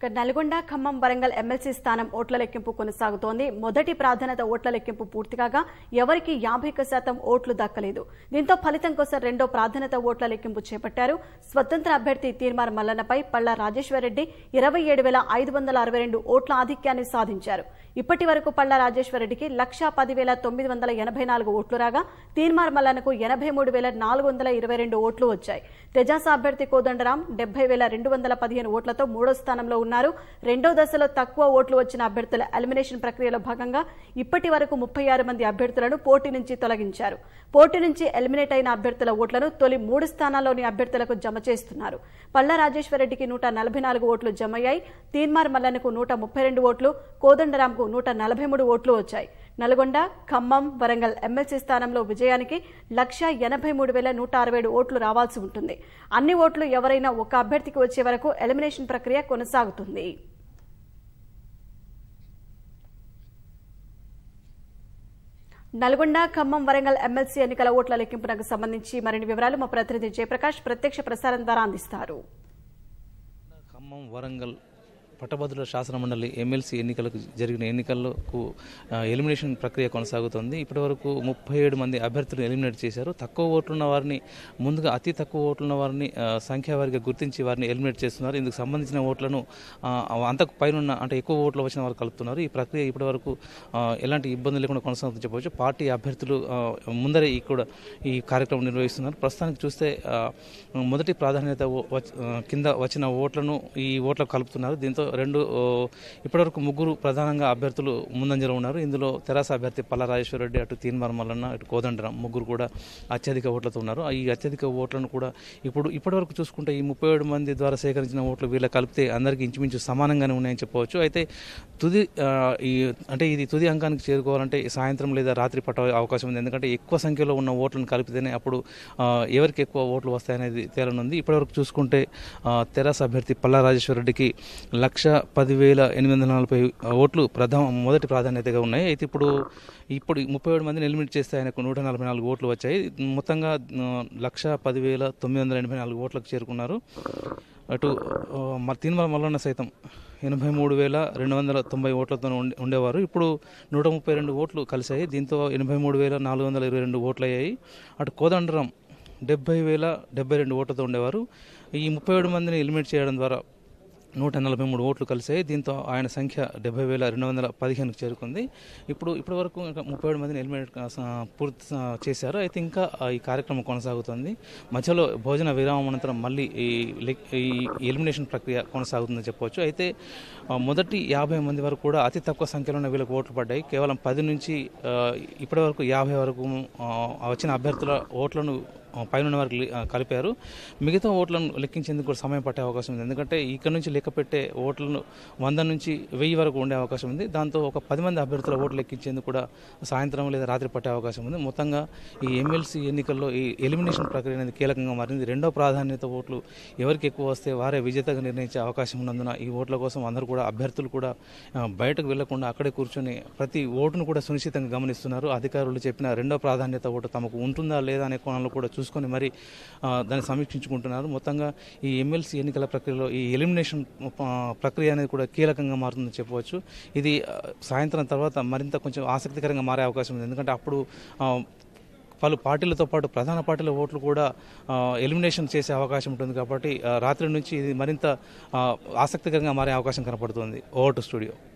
ఇక నల్గొండ ఖమ్మం వరంగల్ ఎమ్మెల్సీ స్థానం ఓట్ల లెక్కింపు కొనసాగుతోంది మొదటి ప్రాధాన్యత ఓట్ల లెక్కింపు పూర్తి కాగా ఎవరికి యాభై ఒక్క శాతం ఓట్లు దక్కలేదు దీంతో ఫలితం కోసం రెండో ప్రాధాన్యత ఓట్ల లెక్కింపు చేపట్టారు స్వతంత్ర అభ్యర్థి తీర్మార్ మల్లన్నపై పల్లా రాజేశ్వరరెడ్డి ఇరవై ఏడు వేల ఐదు వందల అరవై రెండు ఓట్ల ఆధిక్యాన్ని సాధించారు ఇప్పటి వరకు పల్లా రాజేశ్వరరెడ్డికి లక్షా పదివేల తొమ్మిది వందల ఎనభై నాలుగు ఓట్లు రాగా తీర్మార్ మల్లన్నకు ఎనభై మూడు వేల నాలుగు వందల ఇరవై రెండు ఓట్లు వచ్చాయి తెజాస అభ్యర్థి కోదండరాం డెబ్బై వేల రెండు వందల పదిహేను ఓట్లతో మూడో స్థానంలో ఉన్నారు రెండో దశలో తక్కువ ఓట్లు వచ్చిన అభ్యర్థుల ఎలిమినేషన్ ప్రక్రియలో భాగంగా ఇప్పటి వరకు ముప్పై ఆరు మంది అభ్యర్థులను పోటీ నుంచి తొలగించారు పోటీ నుంచి ఎలిమినేట్ అయిన అభ్యర్థుల ఓట్లను తొలి మూడు స్థానాల్లోని అభ్యర్థులకు జమ చేస్తున్నారు పల్లా రాజేశ్వరరెడ్డికి నూట నలభై నాలుగు ఓట్లు జమయ్యాయి తీన్మార్ మల్లన్నకు నూట ముప్పై రెండు ఓట్లు కోదండరాంకు నూట నలభై మూడు ఓట్లు వచ్చాయి నల్గొండ ఖమ్మం వరంగల్ ఎమ్మెల్సీ స్థానంలో విజయానికి లక్ష ఎనభై మూడు వేల నూట అరవై ఏడు ఓట్లు రావాల్సి ఉంటుంది అన్ని ఓట్లు ఎవరైనా ఒక అభ్యర్థికి వచ్చే వరకు ఎలిమినేషన్ ప్రక్రియ కొనసాగుతుంది నల్గొండ ఖమ్మం వరంగల్ ఎమ్మెల్సీ ఎన్నికల ఓట్ల లెక్కింపునకు సంబంధించి మరిన్ని వివరాలు మా ప్రతినిధి జయప్రకాష్ ప్రత్యక్ష ప్రసారం ద్వారా అందిస్తారు ఖమ్మం వరంగల్ పట్టభద్రుల శాసన మండలి ఎమ్మెల్సీ ఎన్నికలకు జరిగిన ఎన్నికలకు ఆ, ఎలిమినేషన్ ప్రక్రియ కొనసాగుతోంది ఇప్పటివరకు ముప్పై ఏడు మంది అభ్యర్థులు ఎలిమినేట్ చేశారు తక్కువ ఓట్లున్న వారిని ముందుగా అతి తక్కువ ఓట్లున్న వారిని ఆ, సంఖ్యావారిగా గుర్తించి వారిని ఎలిమినేట్ చేస్తున్నారు ఇందుకు సంబంధించిన ఓట్లను ఆ, అంతకు పైన అంటే ఎక్కువ ఓట్లు వచ్చిన వారు కలుపుతున్నారు ఈ ప్రక్రియ ఇప్పటివరకు ఆ, ఎలాంటి ఇబ్బందులు లేకుండా కొనసాగుతుందని చెప్పవచ్చు పార్టీ అభ్యర్థులు ఆ, ముందరే ఈ కూడా ఈ కార్యక్రమం నిర్వహిస్తున్నారు ప్రస్తుతానికి చూస్తే ఆ, మొదటి ప్రాధాన్యత ఓ- వచ్- ఆ, కింద వచ్చిన ఓట్లను ఈ ఓట్లకు కలుపుతున్నారు దీంతో రెండు ఓ, ఇప్పటివరకు ముగ్గురు ప్రధానంగా అభ్యర్థులు ముందంజలో ఉన్నారు ఇందులో తెరాస అభ్యర్థి పల్లా రాజేశ్వర రెడ్డి అటు తీన్మార్ మల్లన్న ఇటు కోదండరాం ముగ్గురు కూడా అత్యధిక ఓట్లతో ఉన్నారు ఈ అత్యధిక ఓట్లను కూడా ఇప్పుడు ఇప్పటివరకు చూసుకుంటే ఈ ముప్పై ఏడు మంది ద్వారా సేకరించిన ఓట్లు వీళ్ళ కలిపితే అందరికీ ఇంచుమించు సమానంగానే ఉన్నాయని చెప్పవచ్చు అయితే తుది ఆ, ఈ అంటే ఇది తుది అంకానికి చేరుకోవాలంటే సాయంత్రం లేదా రాత్రి పట్ట అవకాశం ఉంది ఎందుకంటే ఎక్కువ సంఖ్యలో ఉన్న ఓట్లను కలిపితేనే అప్పుడు ఆ, ఎవరికి ఎక్కువ ఓట్లు వస్తాయనేది తేలనుంది ఇప్పటివరకు చూసుకుంటే ఆ, తెరాస అభ్యర్థి పల్లా రాజేశ్వర రెడ్డికి లక్ష పదివేల ఎనిమిది వందల నలభై ఓట్లు ప్రథమ మొదటి ప్రాధాన్యతగా ఉన్నాయి అయితే ఇప్పుడు ఇప్పుడు ముప్పై ఏడు మందిని ఎలిమినేట్ చేస్తే ఆయనకు నూట నలభై నాలుగు ఓట్లు వచ్చాయి మొత్తంగా ఆ, లక్ష పదివేల తొమ్మిది వందల ఎనభై నాలుగు ఓట్లకు చేరుకున్నారు అటు ఆ, మ- తీన్మల మల్లన్న సైతం ఎనభై మూడు వేల రెండు వందల తొంభై ఓట్లతో ఉండే- ఉండేవారు ఇప్పుడు నూట ముప్పై రెండు ఓట్లు కలిశాయి దీంతో ఎనభై మూడు వేల నాలుగు వందల ఇరవై రెండు ఓట్లు అయ్యాయి అటు కోదండరం డెబ్బై వేల డెబ్బై రెండు ఓట్లతో ఉండేవారు ఈ ముప్పై ఏడు మందిని ఎలిమినేట్ చేయడం ద్వారా నూట నలభై మూడు ఓట్లు కలిసాయి దీంతో ఆయన సంఖ్య డెబ్బై వేల రెండు వందల పదిహేనుకు చేరుకుంది ఇప్పుడు ఇప్పటి వరకు ఇంకా ముప్పై ఏడు మందిని ఎలిమినేట్ ఆ, స- పూర్తి స- చేశారు అయితే ఇంకా ఆ, ఈ కార్యక్రమం కొనసాగుతుంది మధ్యలో భోజన విరామం అనంతరం మళ్ళీ ఈ లెక్- ఈ ఎలిమినేషన్ ప్రక్రియ కొనసాగుతుందని చెప్పవచ్చు అయితే ఆ, మొదటి యాభై మంది వరకు కూడా అతి తక్కువ సంఖ్యలోనే వీళ్ళకి ఓట్లు పడ్డాయి కేవలం పది నుంచి ఆ, ఇప్పటి వరకు యాభై వరకు ఆ, వచ్చిన అభ్యర్థుల ఓట్లను ఆ, పైన వారికి లి- ఆ, కలిపారు మిగతా ఓట్లను లెక్కించేందుకు కూడా సమయం పట్టే అవకాశం ఉంది ఎందుకంటే ఇక్కడ నుంచి లెక్క పెట్టే ఓట్లను వంద నుంచి వెయ్యి వరకు ఉండే అవకాశం ఉంది దాంతో ఒక పది మంది అభ్యర్థుల ఓట్లు లెక్కించేందుకు కూడా సాయంత్రం లేదా రాత్రి పట్టే అవకాశం ఉంది మొత్తంగా ఈ ఎమ్మెల్సీ ఎన్నికల్లో ఈ ఎలిమినేషన్ ప్రక్రియ అనేది కీలకంగా మారింది రెండో ప్రాధాన్యత ఓట్లు ఎవరికి ఎక్కువ వస్తే వారే విజేతగా నిర్ణయించే అవకాశం ఉన్నందున ఈ ఓట్ల కోసం అందరూ కూడా అభ్యర్థులు కూడా ఆ, బయటకు వెళ్లకుండా అక్కడే కూర్చొని ప్రతి ఓటును కూడా సునిశ్చితంగా గమనిస్తున్నారు అధికారులు చెప్పిన రెండో ప్రాధాన్యత ఓటు తమకు ఉంటుందా లేదా అనే కోణంలో కూడా చూసుకొని మరి ఆ, దాన్ని సమీక్షించుకుంటున్నారు మొత్తంగా ఈ ఎమ్మెల్సీ ఎన్నికల ప్రక్రియలో ఈ ఎలిమినేషన్ ఆ, ప్రక్రియ అనేది కూడా కీలకంగా మారుతుందని చెప్పవచ్చు ఇది ఆ, సాయంత్రం తర్వాత మరింత కొంచెం ఆసక్తికరంగా మారే అవకాశం ఉంది ఎందుకంటే అప్పుడు ఆ, పలు పార్టీలతో పాటు ప్రధాన పార్టీల ఓట్లు కూడా ఆ, ఎలిమినేషన్ చేసే అవకాశం ఉంటుంది కాబట్టి ఆ, రాత్రి నుంచి ఇది మరింత ఆ, ఆసక్తికరంగా మారే అవకాశం కనపడుతుంది ఓవర్ టు స్టూడియో